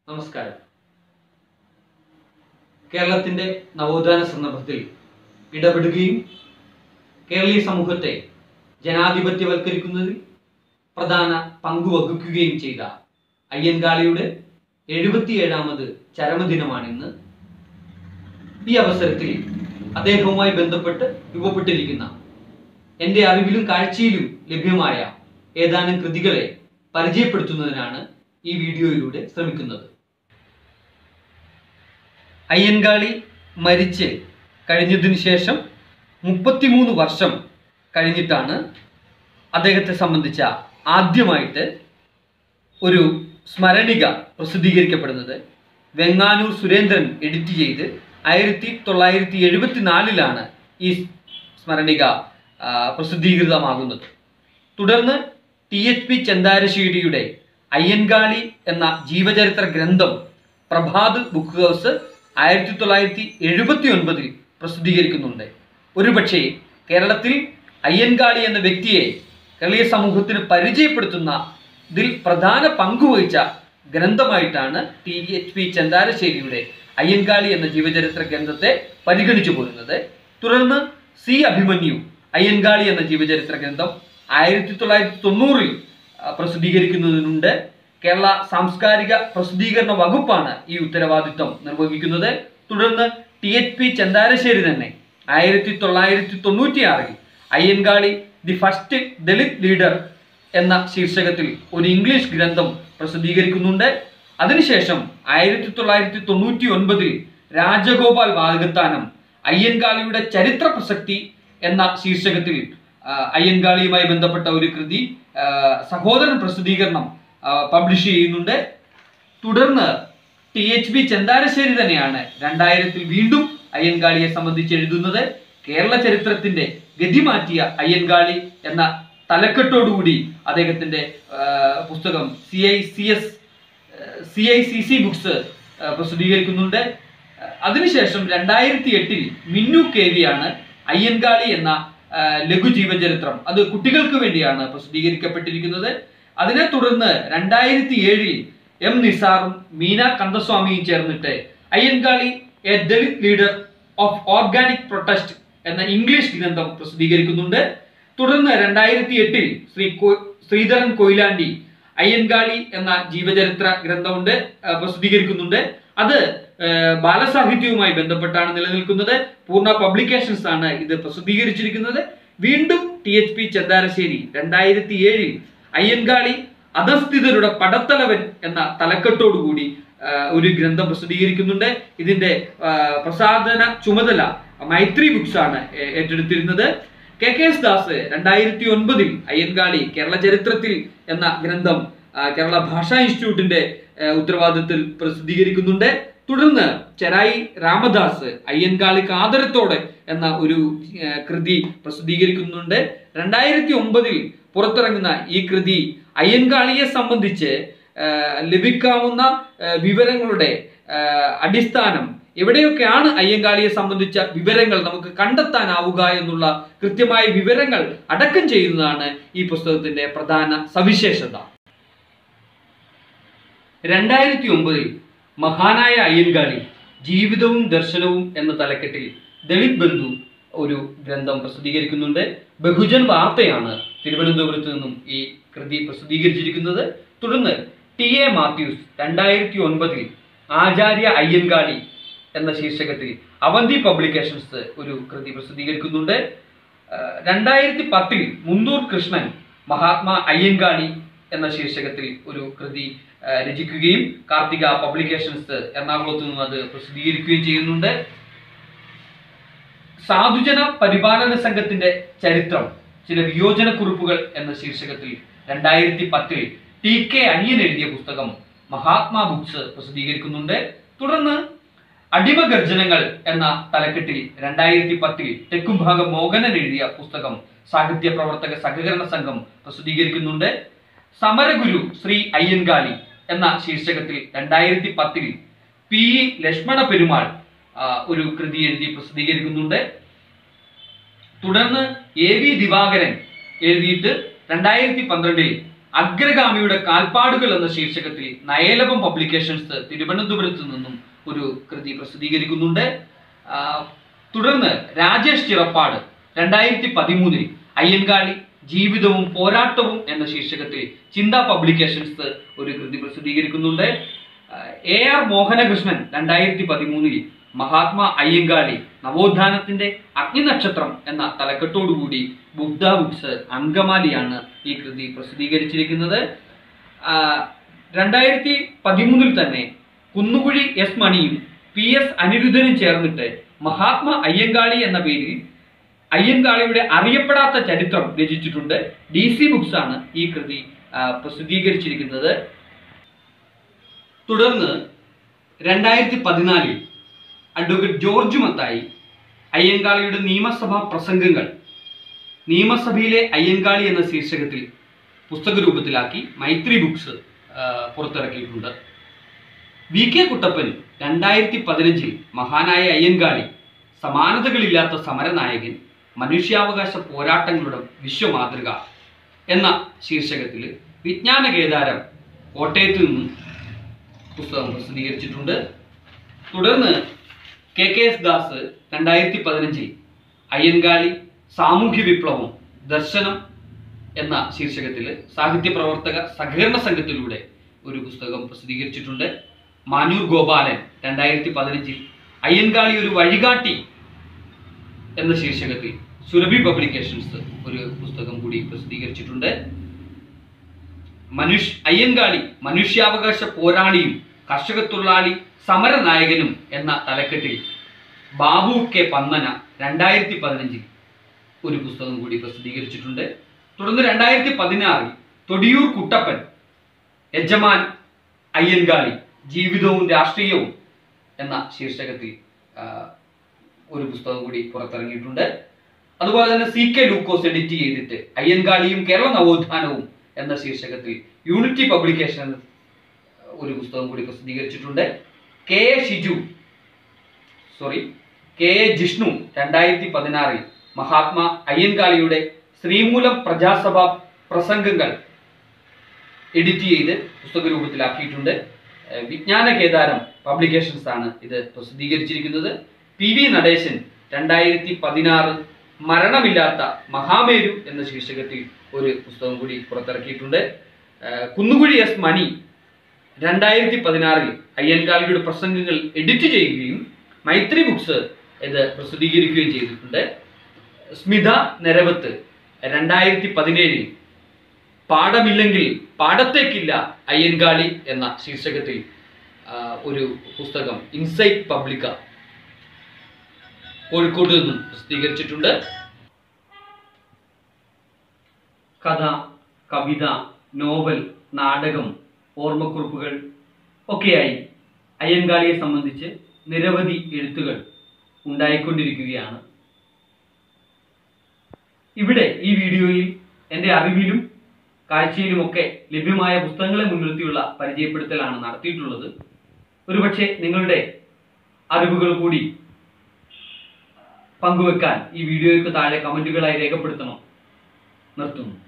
നമസ്കാരം കേരളത്തിന്റെ നവോത്ഥാന സന്ദർഭത്തിൽ ഇടപെടുകയും കേരളീയ സമൂഹത്തെ ജനാധിപത്യവൽക്കരിക്കുന്നതിൽ പ്രധാന പങ്കുവഹിക്കുകയും ചെയ്ത അയ്യൻകാളിയുടെ എഴുപത്തിയേഴാമത് ചരമദിനമാണിന്ന് ഈ അവസരത്തിൽ അദ്ദേഹവുമായി ബന്ധപ്പെട്ട് രൂപപ്പെട്ടിരിക്കുന്ന എൻ്റെ അറിവിലും കാഴ്ചയിലും ലഭ്യമായ ഏതാനും കൃതികളെ പരിചയപ്പെടുത്തുന്നതിനാണ് ഈ വീഡിയോയിലൂടെ ശ്രമിക്കുന്നത് അയ്യൻകാളി മരിച്ച് കഴിഞ്ഞതിന് ശേഷം മുപ്പത്തിമൂന്ന് വർഷം കഴിഞ്ഞിട്ടാണ് അദ്ദേഹത്തെ സംബന്ധിച്ച ആദ്യമായിട്ട് ഒരു സ്മരണിക പ്രസിദ്ധീകരിക്കപ്പെടുന്നത് വെങ്ങാനൂർ സുരേന്ദ്രൻ എഡിറ്റ് ചെയ്ത് ആയിരത്തി തൊള്ളായിരത്തി എഴുപത്തിനാലിലാണ് ഈ സ്മരണിക ആ, പ്രസിദ്ധീകൃതമാകുന്നത് തുടർന്ന് ടി എച്ച് പി ചെന്താരശ്ശേരിയുടെ അയ്യൻകാളി എന്ന ജീവചരിത്ര ഗ്രന്ഥം പ്രഭാത് ബുക്ക് ഹൗസ് ആയിരത്തി തൊള്ളായിരത്തി എഴുപത്തി ഒൻപതിൽ പ്രസിദ്ധീകരിക്കുന്നുണ്ട് ഒരുപക്ഷെ കേരളത്തിൽ അയ്യൻകാളി എന്ന വ്യക്തിയെ കേരളീയ സമൂഹത്തിന് പരിചയപ്പെടുത്തുന്ന ഇതിൽ പ്രധാന പങ്കുവഹിച്ച ഗ്രന്ഥമായിട്ടാണ് ടി എച്ച് പി ചെന്താരശ്ശേരിയുടെ അയ്യൻകാളി എന്ന ജീവചരിത്ര ഗ്രന്ഥത്തെ പരിഗണിച്ചു പോരുന്നത് തുടർന്ന് സി അഭിമന്യു അയ്യൻകാളി എന്ന ജീവചരിത്ര ഗ്രന്ഥം ആയിരത്തി തൊള്ളായിരത്തി തൊണ്ണൂറിൽ ആ, പ്രസിദ്ധീകരിക്കുന്നതിനുണ്ട് കേരള സാംസ്കാരിക പ്രസിദ്ധീകരണ വകുപ്പാണ് ഈ ഉത്തരവാദിത്വം നിർവഹിക്കുന്നത് തുടർന്ന് ടി എച്ച് പി ചെന്താരശ്ശേരി തന്നെ ആയിരത്തി തൊള്ളായിരത്തി തൊണ്ണൂറ്റിയാറിൽ Ayyankali the first Dalit leader എന്ന ശീർഷകത്തിൽ ഒരു ഇംഗ്ലീഷ് ഗ്രന്ഥം പ്രസിദ്ധീകരിക്കുന്നുണ്ട് അതിനുശേഷം ആയിരത്തി തൊള്ളായിരത്തി തൊണ്ണൂറ്റി ഒൻപതിൽ രാജഗോപാൽ വാഗത്താനം അയ്യൻകാളിയുടെ ചരിത്ര പ്രസക്തി എന്ന ശീർഷകത്തിൽ ആ, അയ്യൻകാളിയുമായി ബന്ധപ്പെട്ട ഒരു കൃതി ആ, സഹോദരൻ പ്രസിദ്ധീകരണം പബ്ലിഷ് ചെയ്യുന്നുണ്ട് തുടർന്ന് ടി എച്ച് ബി ചെന്താരശ്ശേരി തന്നെയാണ് രണ്ടായിരത്തിൽ വീണ്ടും അയ്യൻകാളിയെ സംബന്ധിച്ച് എഴുതുന്നത് കേരള ചരിത്രത്തിന്റെ ഗതി മാറ്റിയ അയ്യൻകാളി എന്ന തലക്കെട്ടോടുകൂടി അദ്ദേഹത്തിന്റെ ആ, പുസ്തകം C I C S C I C C books പ്രസിദ്ധീകരിക്കുന്നുണ്ട് അതിനുശേഷം രണ്ടായിരത്തി എട്ടിൽ മിന്നു കേവിയാണ് അയ്യൻകാളി എന്ന ആ, ലഘു ജീവചരിത്രം അത് കുട്ടികൾക്ക് വേണ്ടിയാണ് പ്രസിദ്ധീകരിക്കപ്പെട്ടിരിക്കുന്നത് അതിനെ തുടർന്ന് രണ്ടായിരത്തി ഏഴിൽ എം നിസാറും മീന കന്ദസ്വാമിയും ചേർന്നിട്ട് Ayyankali a Dalit leader of organic protest എന്ന ഇംഗ്ലീഷ് ഗ്രന്ഥം പ്രസിദ്ധീകരിക്കുന്നുണ്ട് തുടർന്ന് രണ്ടായിരത്തി എട്ടിൽ ശ്രീ കോ- ശ്രീധരൻ കൊയിലാണ്ടി അയ്യൻകാളി എന്ന ജീവചരിത്ര ഗ്രന്ഥമുണ്ട് ആ, പ്രസിദ്ധീകരിക്കുന്നുണ്ട് അത് ആ, ബാലസാഹിത്യവുമായി ബന്ധപ്പെട്ടാണ് നിലനിൽക്കുന്നത് പൂർണ്ണ പബ്ലിക്കേഷൻസ് ആണ് ഇത് പ്രസിദ്ധീകരിച്ചിരിക്കുന്നത് വീണ്ടും ടി എച്ച് പി ചെന്താരശ്ശേരി രണ്ടായിരത്തി ഏഴിൽ അയ്യൻകാളി അധസ്ഥിതരുടെ പടത്തലവൻ എന്ന തലക്കെട്ടോടുകൂടി ആ, ഒരു ഗ്രന്ഥം പ്രസിദ്ധീകരിക്കുന്നുണ്ട് ഇതിന്റെ ആ, പ്രസാധന ചുമതല മൈത്രി ബുക്സ് ആണ് ഏ- ഏറ്റെടുത്തിരുന്നത് കെ കെ എസ് ദാസ് രണ്ടായിരത്തി ഒൻപതിൽ അയ്യൻകാളി കേരള ചരിത്രത്തിൽ എന്ന ഗ്രന്ഥം ആ, കേരള ഭാഷാ ഇൻസ്റ്റിറ്റ്യൂട്ടിന്റെ ആ, ഉത്തരവാദിത്തത്തിൽ പ്രസിദ്ധീകരിക്കുന്നുണ്ട് തുടർന്ന് ചെറായി രാമദാസ് അയ്യൻകാളിക്ക് ആദരത്തോടെ എന്ന ഒരു ആ, കൃതി പ്രസിദ്ധീകരിക്കുന്നുണ്ട് രണ്ടായിരത്തി ഒമ്പതിൽ പുറത്തിറങ്ങുന്ന ഈ കൃതി അയ്യൻകാളിയെ സംബന്ധിച്ച് ആ, ലഭിക്കാവുന്ന ആ, വിവരങ്ങളുടെ ആ, അടിസ്ഥാനം എവിടെയൊക്കെയാണ് അയ്യങ്കാളിയെ സംബന്ധിച്ച വിവരങ്ങൾ നമുക്ക് കണ്ടെത്താനാവുക എന്നുള്ള കൃത്യമായ വിവരങ്ങൾ അടക്കം ചെയ്യുന്നതാണ് ഈ പുസ്തകത്തിന്റെ പ്രധാന സവിശേഷത രണ്ടായിരത്തി ഒമ്പതിൽ മഹാനായ അയ്യൻകാളി ജീവിതവും ദർശനവും എന്ന തലക്കെട്ടിൽ ദളിത് ബന്ധു ഒരു ഗ്രന്ഥം പ്രസിദ്ധീകരിക്കുന്നുണ്ട് ബഹുജൻ വാർത്തയാണ് തിരുവനന്തപുരത്ത് നിന്നും ഈ കൃതി പ്രസിദ്ധീകരിച്ചിരിക്കുന്നത് തുടർന്ന് ടി എ മാത്യൂസ് രണ്ടായിരത്തി ഒൻപതിൽ ആചാര്യ അയ്യൻകാളി എന്ന ശീർഷകത്തിൽ അവന്തി പബ്ലിക്കേഷൻസ് ഒരു കൃതി പ്രസിദ്ധീകരിക്കുന്നുണ്ട് ആഹ് രണ്ടായിരത്തി പത്തിൽ മുന്തൂർ കൃഷ്ണൻ മഹാത്മാ അയ്യൻകാളി എന്ന ശീർഷകത്തിൽ ഒരു കൃതി ആഹ് രചിക്കുകയും കാർത്തിക പബ്ലിക്കേഷൻസ് എറണാകുളത്ത് നിന്നും അത് പ്രസിദ്ധീകരിക്കുകയും ചെയ്യുന്നുണ്ട് സാധുജന പരിപാലന സംഘത്തിന്റെ ചരിത്രം ചില വിയോജന കുറിപ്പുകൾ എന്ന ശീർഷകത്തിൽ രണ്ടായിരത്തി പത്തിൽ ടി കെ അനിയൻ എഴുതിയ പുസ്തകം മഹാത്മാ ബുക്സ് പ്രസിദ്ധീകരിക്കുന്നുണ്ട് തുടർന്ന് അടിമഗർജനങ്ങൾ എന്ന തലക്കെട്ടിൽ രണ്ടായിരത്തി പത്തിൽ തെക്കുംഭാഗം മോഹനൻ എഴുതിയ പുസ്തകം സാഹിത്യ പ്രവർത്തക സഹകരണ സംഘം പ്രസിദ്ധീകരിക്കുന്നുണ്ട് സമരഗുരു ശ്രീ അയ്യൻകാളി എന്ന ശീർഷകത്തിൽ രണ്ടായിരത്തി പത്തിൽ പി ഇ ലക്ഷ്മണ പെരുമാൾ ആ, ഒരു കൃതി എഴുതി പ്രസിദ്ധീകരിക്കുന്നുണ്ട് തുടർന്ന് എ വി ദിവാകരൻ എഴുതിയിട്ട് രണ്ടായിരത്തി പന്ത്രണ്ടിൽ അഗ്രഗാമിയുടെ കാൽപ്പാടുകൾ എന്ന ശീർഷകത്തിൽ നയലപം പബ്ലിക്കേഷൻസ് തിരുവനന്തപുരത്ത് നിന്നും ഒരു കൃതി പ്രസിദ്ധീകരിക്കുന്നുണ്ട് ആ, തുടർന്ന് രാജേഷ് ചിറപ്പാട് രണ്ടായിരത്തി പതിമൂന്നിൽ അയ്യൻകാളി ജീവിതവും പോരാട്ടവും എന്ന ശീർഷകത്തിൽ ചിന്ത പബ്ലിക്കേഷൻസ് ഒരു കൃതി പ്രസിദ്ധീകരിക്കുന്നുണ്ട് ആ, എ ആർ മോഹനകൃഷ്ണൻ രണ്ടായിരത്തി പതിമൂന്നിൽ മഹാത്മാ അയ്യങ്കാളി നവോത്ഥാനത്തിന്റെ അഗ്നിനക്ഷത്രം എന്ന തലക്കെട്ടോടുകൂടി ബുദ്ധ ബുക്സ് അങ്കമാലിയാണ് ഈ കൃതി പ്രസിദ്ധീകരിച്ചിരിക്കുന്നത് ആ, രണ്ടായിരത്തി പതിമൂന്നിൽ തന്നെ കുന്നുകുഴി എസ് മണിയും പി എസ് അനിരുദ്ധനും ചേർന്നിട്ട് മഹാത്മാ അയ്യങ്കാളി എന്ന പേരിൽ അയ്യങ്കാളിയുടെ അറിയപ്പെടാത്ത ചരിത്രം രചിച്ചിട്ടുണ്ട് ഡി സി ബുക്സ് ആണ് ഈ കൃതി ആ, പ്രസിദ്ധീകരിച്ചിരിക്കുന്നത് തുടർന്ന് രണ്ടായിരത്തി പതിനാലിൽ അഡ്വക്കേറ്റ് ജോർജ് മത്തായി അയ്യങ്കാളിയുടെ നിയമസഭാ പ്രസംഗങ്ങൾ നിയമസഭയിലെ അയ്യങ്കാളി എന്ന ശീർഷകത്തിൽ പുസ്തക രൂപത്തിലാക്കി മൈത്രി ബുക്സ് ആ, പുറത്തിറക്കിയിട്ടുണ്ട് വി കെ കുട്ടപ്പൻ രണ്ടായിരത്തി പതിനഞ്ചിൽ മഹാനായ അയ്യൻകാളി സമാനതകളില്ലാത്ത സമരനായകൻ മനുഷ്യാവകാശ പോരാട്ടങ്ങളുടെ വിശ്വമാതൃക എന്ന ശീർഷകത്തിൽ വിജ്ഞാന കേദാരം കോട്ടയത്ത് നിന്നും പുസ്തകം പ്രസിദ്ധീകരിച്ചിട്ടുണ്ട് തുടർന്ന് കെ കെ എസ് ദാസ് രണ്ടായിരത്തി പതിനഞ്ചിൽ അയ്യൻകാളി സാമൂഹ്യ വിപ്ലവം ദർശനം എന്ന ശീർഷകത്തിൽ സാഹിത്യ പ്രവർത്തക സഹകരണ സംഘത്തിലൂടെ ഒരു പുസ്തകം പ്രസിദ്ധീകരിച്ചിട്ടുണ്ട് മാനൂർ ഗോപാലൻ രണ്ടായിരത്തി പതിനഞ്ചിൽ അയ്യൻകാളി ഒരു വഴികാട്ടി എന്ന ശീർഷകത്തിൽ സുരഭി പബ്ലിക്കേഷൻസ് ഒരു പുസ്തകം കൂടി പ്രസിദ്ധീകരിച്ചിട്ടുണ്ട് മനുഷ്യ അയ്യൻകാളി മനുഷ്യാവകാശ പോരാളിയും കർഷക തൊഴിലാളി സമരനായകനും എന്ന തലക്കെട്ടിൽ ബാബു കെ പന്നന രണ്ടായിരത്തി പതിനഞ്ചിൽ ഒരു പുസ്തകം കൂടി പ്രസിദ്ധീകരിച്ചിട്ടുണ്ട് തുടർന്ന് രണ്ടായിരത്തി പതിനാറിൽ തൊടിയൂർ കുട്ടപ്പൻ യജമാൻ അയ്യൻകാളി ജീവിതവും രാഷ്ട്രീയവും എന്ന ശീർഷകത്തിൽ ആ, ഒരു പുസ്തകം കൂടി പുറത്തിറങ്ങിയിട്ടുണ്ട് അതുപോലെ തന്നെ സി കെ ലൂക്കോസ് എഡിറ്റ് ചെയ്തിട്ട് അയ്യൻകാളിയും കേരള നവോത്ഥാനവും എന്ന ശീർഷകത്തിൽ യൂണിറ്റി പബ്ലിക്കേഷൻ ഒരു പുസ്തകം കൂടി പ്രസിദ്ധീകരിച്ചിട്ടുണ്ട് K A Shiju sorry K A Jishnu രണ്ടായിരത്തി പതിനാറിൽ മഹാത്മാ അയ്യൻകാളിയുടെ ശ്രീമൂലം പ്രജാസഭ പ്രസംഗങ്ങൾ എഡിറ്റ് ചെയ്ത് പുസ്തക രൂപത്തിലാക്കിയിട്ടുണ്ട് ഏഹ് വിജ്ഞാന കേദാരം പബ്ലിക്കേഷൻസ് ആണ് ഇത് പ്രസിദ്ധീകരിച്ചിരിക്കുന്നത് പി വി നടേശൻ രണ്ടായിരത്തി പതിനാറ് മരണമില്ലാത്ത മഹാമേരു എന്ന ശീർഷകത്തിൽ ഒരു പുസ്തകം കൂടി പുറത്തിറക്കിയിട്ടുണ്ട് ഏഹ് കുന്നുകുഴി എസ് മണി രണ്ടായിരത്തി പതിനാറിൽ അയ്യൻകാളിയുടെ പ്രസംഗങ്ങൾ എഡിറ്റ് ചെയ്യുകയും മൈത്രി ബുക്സ് ഇത് പ്രസിദ്ധീകരിക്കുകയും ചെയ്തിട്ടുണ്ട് സ്മിത നരവത്ത് രണ്ടായിരത്തി പതിനേഴിൽ പാഠമില്ലെങ്കിൽ പാടത്തേക്കില്ല അയ്യൻകാളി എന്ന ശീർഷകത്തിൽ ആ, ഒരു പുസ്തകം ഇൻസൈറ്റ് പബ്ലിക്ക കോഴിക്കോട് നിന്നും പ്രസിദ്ധീകരിച്ചിട്ടുണ്ട് കഥ കവിത നോവൽ നാടകം ഓർമ്മക്കുറിപ്പുകൾ ഒക്കെയായി അയ്യൻകാളിയെ സംബന്ധിച്ച് നിരവധി എഴുത്തുകൾ ഉണ്ടായിക്കൊണ്ടിരിക്കുകയാണ് ഇവിടെ ഈ വീഡിയോയിൽ എൻ്റെ അറിവിലും കാഴ്ചയിലുമൊക്കെ ലഭ്യമായ പുസ്തകങ്ങളെ മുൻനിർത്തിയുള്ള പരിചയപ്പെടുത്തലാണ് നടത്തിയിട്ടുള്ളത് ഒരുപക്ഷെ നിങ്ങളുടെ അറിവുകൾ കൂടി പങ്കുവെക്കാൻ ഈ വീഡിയോയ്ക്ക് താഴെ കമന്റുകളായി രേഖപ്പെടുത്തണം നിർത്തുന്നു